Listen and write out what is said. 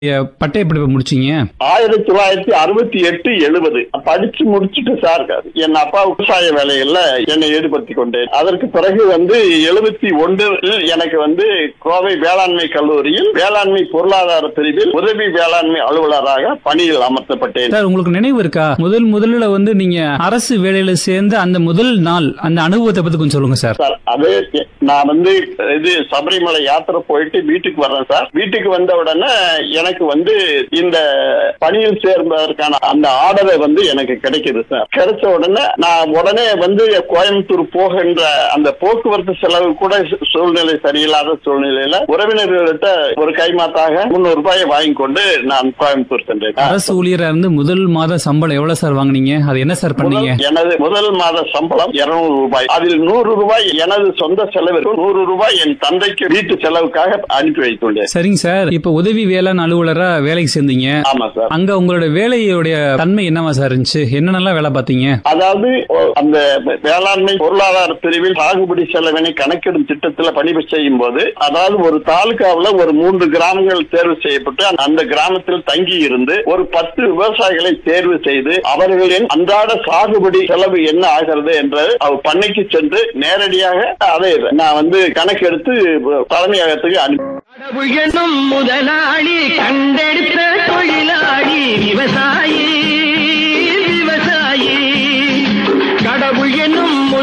எ- பட்டய படிப்பு முடிச்சீங்க ஆயிரத்தி தொள்ளாயிரத்தி அறுபத்தி எட்டு எழுபது படிச்சு முடிச்சுட்டு சார் என் அப்பா விவசாய வேலைகள்ல என்னை ஈடுபடுத்திக் கொண்டேன் அதற்கு பிறகு வந்து எழுபத்தி ஒன்றில் எனக்கு வந்து கோவை வேளாண்மை கல்லூரியில் வேளாண்மை பொருளாதார பிரிவில் உதவி வேளாண்மை அலுவலராக பணியில் அமர்த்தப்பட்டேன் சார் உங்களுக்கு நினைவு இருக்கா முதல் முதல்ல வந்து நீங்க அரசு வேலையில சேர்ந்த அந்த முதல் நாள் அந்த அனுபவத்தை பத்தி கொஞ்சம் சொல்லுங்க சார் சார் அது நான் வந்து இது சபரிமலை யாத்திரை போயிட்டு வீட்டுக்கு வர்றேன் சார் வீட்டுக்கு வந்த உடனே எனக்கு வந்து இந்த பணியில் சேர்ந்ததற்கான அந்த ஆர்டரை வந்து எனக்கு கிடைக்குது சார் கிடைச்ச உடனே நான் உடனே வந்து கோயம்புத்தூர் போகின்ற அந்த போக்குவரத்து செலவு கூட சூ- சூழ்நிலை சரியில்லாத சூழ்நிலையில உறவினர்கள்ட்ட ஒரு கைமாத்தாக முன்னூறு ரூபாயை வாங்கி கொண்டு நான் கோயம்புத்தூர் சென்றேன் அரசு ஊழியரா இருந்து முதல் மாத சம்பளம் எவ்வளவு சார் வாங்குனீங்க அது என்ன சார் பண்ணீங்க முதல் எனது முதல் மாத சம்பளம் 200 ரூபாய் அதில் நூறு ரூபாய் எனது சொந்த செலவிற்கு நூறு ரூபாய் என் தந்தைக்கு வீட்டு செலவுக்காக அனுப்பி வைத்துள்ளேன் சரிங்க சார் இப்ப உதவி வேளாண் அலுவலரா வேலைக்கு சேர்ந்தீங்க ஆமா சார் அங்க உங்களோட வேலையுடைய தன்மை என்னவா சார் இருந்துச்சு என்னென்னலாம் வேலை பார்த்தீங்க அதாவது ஓ- அந்த வேளாண்மை பொருளாதார பிரிவில் சாகுபடி செலவினை கணக்கிடும் திட்டத்தில் பணி செய்யும் போது அதாவது ஒரு தாலுகாவில் ஒரு மூன்று கிராமங்கள் தேர்வு செய்யப்பட்டு அந்த கிராமத்தில் தங்கி இருந்து ஒரு பத்து விவசாயிகளை தேர்வு செய்து அவர்களின் அன்றாட சாகுபடி செலவு என்ன ஆகிறது என்று அவர் பண்ணைக்கு சென்று நேரடியாக அதை நான் வந்து கணக்கெடுத்து தலைமையகத்துக்கு அனுப்பி கடவுள் என்னும் முதலாளி கண்டெடுத்த தொழிலாளி விவசாயி விவசாயி கடவுள் என்னும்